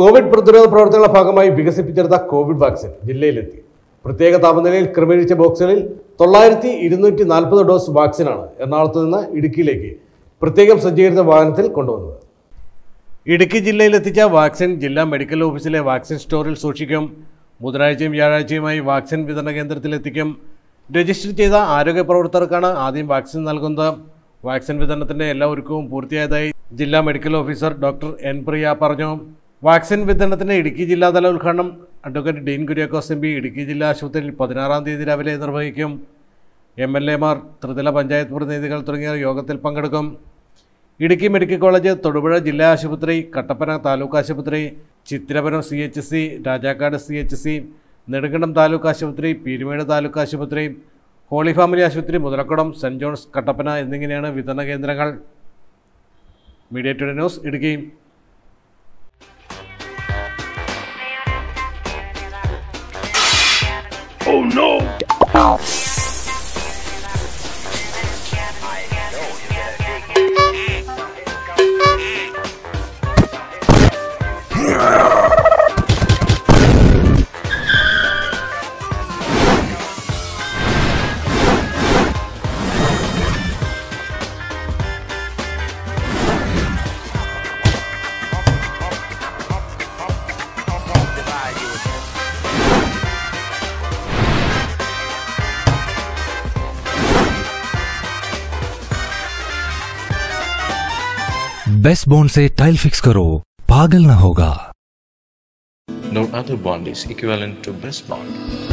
Covid പ്രതിരോധ പ്രവർത്തനങ്ങളുടെ ഭാഗമായി വികസിപ്പിച്ചെടുത്ത കോവിഡ് വാക്സിൻ ജില്ലയിലെത്തി പ്രത്യേക താപനിലയിൽ ക്രമീകരിച്ച ബോക്സുകളിൽ തൊള്ളായിരത്തി ഇരുന്നൂറ്റി നാൽപ്പത് ഡോസ് വാക്സിനാണ് എറണാകുളത്ത് നിന്ന് ഇടുക്കിയിലേക്ക് പ്രത്യേകം സജ്ജീകരിച്ച വാഹനത്തിൽ കൊണ്ടുവന്നത് ഇടുക്കി ജില്ലയിൽ എത്തിച്ച വാക്സിൻ ജില്ലാ മെഡിക്കൽ ഓഫീസിലെ വാക്സിൻ സ്റ്റോറിൽ സൂക്ഷിക്കും ബുധനാഴ്ചയും വ്യാഴാഴ്ചയുമായി വാക്സിൻ വിതരണ കേന്ദ്രത്തിൽ എത്തിക്കും രജിസ്റ്റർ ചെയ്ത ആരോഗ്യ പ്രവർത്തകർക്കാണ് ആദ്യം വാക്സിൻ നൽകുന്നത് വാക്സിൻ വിതരണത്തിന്റെ എല്ലാ ഒരുക്കവും പൂർത്തിയായതായി ജില്ലാ medical officer doctor N Priya പറഞ്ഞു വാക്സിൻ വിതരണത്തിന് ഇടുക്കി ജില്ലാതല ഉദ്ഘാടനം advocate Dean Kuriakose M P Idukki ജില്ലാ ആശുപത്രിയിൽ പതിനാറാം തീയതി രാവിലെ നിർവഹിക്കും എം എൽ എമാർ ത്രിതല പഞ്ചായത്ത് പ്രതിനിധികൾ തുടങ്ങിയവർ യോഗത്തിൽ പങ്കെടുക്കും ഇടുക്കി മെഡിക്കൽ കോളേജ് തൊടുപുഴ ജില്ലാ ആശുപത്രി കട്ടപ്പന താലൂക്ക് ആശുപത്രി Chithirapuram C H C Rajakkad C H C Nedumkandam താലൂക്ക് ആശുപത്രി പീരുമേട് താലൂക്ക് ആശുപത്രി ഹോളി ഫാമിലി ആശുപത്രി മുതലക്കുളം സെൻറ് ജോൺസ് കട്ടപ്പന എന്നിങ്ങനെയാണ് വിതരണ കേന്ദ്രങ്ങൾ media today news Idukki best bond से टाइल फिक्स करो पागल ना होगा No other bond is equivalent to best bond.